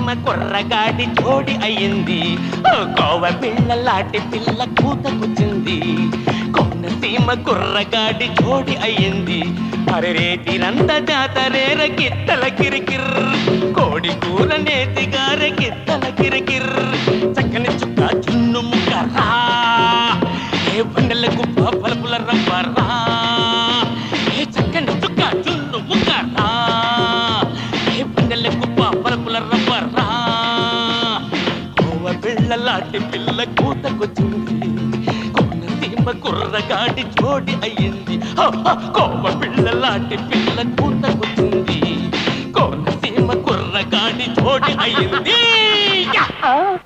సీమ కుర్రగాడి జోడి అయ్యింది ఓ కోవ పిల్లలాంటి పిల్ల కూత కూర్చుంది కొన్న సీమ కుర్రగాడి జోడి అయ్యింది అరే రేతిరంత జాతరేర గిత్తల కిరికిర్ కోడి కూర నేతిగార గిత్తల కిరికిర్ చక్కని చుక్క చున్ను ముక్కరా ఏ బండలకు పలుపుల రవ్వరా ఏ చక్కని చుక్క చున్ను ముక్కరా ఏ బండలకు పలుపుల రవ్వరా కోవ పిల్లలాంటి పిల్ల కూతకొచ్చింది కొన్న సీమ కుర్రగాడి జోడి అయ్యింది హ, హ, కోవ పిల్లలాంటి పిల్ల కూతకొచ్చింది కొన్న సీమ కుర్రగాడి జోడి అయ్యింది యా!